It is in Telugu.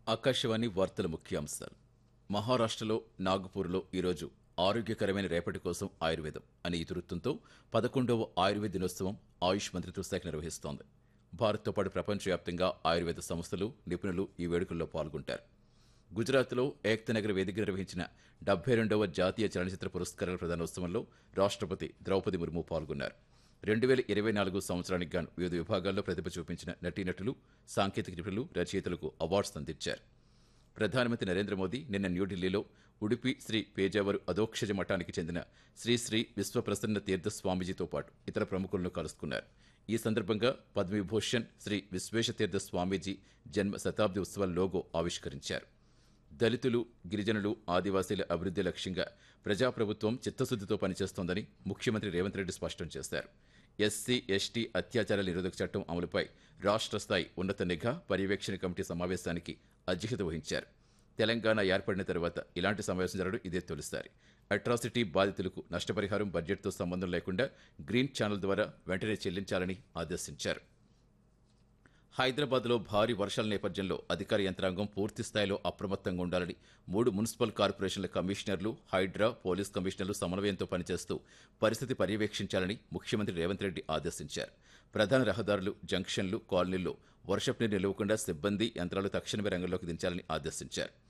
ఆకాశవాణి వార్తల ముఖ్యాంశాలు మహారాష్ట్రలో నాగపూర్లో ఈరోజు ఆరోగ్యకరమైన రేపటి కోసం ఆయుర్వేదం అనే ఇతివృత్తంతో పదకొండవ ఆయుర్వేద దినోత్సవం ఆయుష్ మంత్రిత్వ శాఖ నిర్వహిస్తోంది భారత్తో పాటు ప్రపంచవ్యాప్తంగా ఆయుర్వేద సంస్థలు నిపుణులు ఈ వేడుకల్లో పాల్గొంటారు గుజరాత్లో ఏక్త నగర్ వేదిక నిర్వహించిన డెబ్బై రెండవ జాతీయ చలనచిత్ర పురస్కారాల ప్రదానోత్సవంలో రాష్ట్రపతి ద్రౌపది ముర్ము పాల్గొన్నారు రెండు వేల ఇరవై నాలుగు సంవత్సరానికి గాను వివిధ విభాగాల్లో ప్రతిభ చూపించిన నటీనటులు సాంకేతిక నిపుణులు రచయితలకు అవార్డ్స్ అందించారు ప్రధానమంత్రి నరేంద్ర మోదీ నిన్న న్యూఢిల్లీలో ఉడిపి శ్రీ పేజావరు అధోక్షజ మఠానికి చెందిన శ్రీ శ్రీ విశ్వప్రసన్న తీర్థ స్వామీజీతో పాటు ఇతర ప్రముఖులను కలుసుకున్నారు ఈ సందర్భంగా పద్మవిభూషణ్ శ్రీ విశ్వేశతీర్థ స్వామీజీ జన్మ శతాబ్ది ఉత్సవాల లోగో ఆవిష్కరించారు దళితులు గిరిజనులు ఆదివాసీల అభివృద్ధి లక్ష్యంగా ప్రజాప్రభుత్వం చిత్తశుద్దితో పనిచేస్తోందని ముఖ్యమంత్రి రేవంత్ రెడ్డి స్పష్టం చేశారు ఎస్సీ ఎస్టీ అత్యాచారాల నిరోధక చట్టం అమలుపై రాష్ట్ర స్థాయి ఉన్నత నిఘా పర్యవేక్షణ కమిటీ సమావేశానికి అధ్యక్షత వహించారు తెలంగాణ ఏర్పడిన తర్వాత ఇలాంటి సమావేశం జరగడం ఇదే తొలిసారి అట్రాసిటీ బాధితులకు నష్టపరిహారం బడ్జెట్తో సంబంధం లేకుండా గ్రీన్ ఛానల్ ద్వారా వెంటనే చెల్లించాలని ఆదేశించారు హైదరాబాద్లో భారీ వర్షాల నేపథ్యంలో అధికార యంత్రాంగం పూర్తి స్థాయిలో అప్రమత్తంగా ఉండాలని మూడు మున్సిపల్ కార్పొరేషన్ల కమిషనర్లు హైడ్రా పోలీస్ కమిషనర్లు సమన్వయంతో పనిచేస్తూ పరిస్థితి పర్యవేక్షించాలని ముఖ్యమంత్రి రేవంత్ రెడ్డి ఆదేశించారు ప్రధాన రహదారులు జంక్షన్లు కాలనీల్లో వర్షపు నీరు నిలవకుండా సిబ్బంది యంత్రాలు తక్షణమే రంగంలోకి దించాలని ఆదేశించారు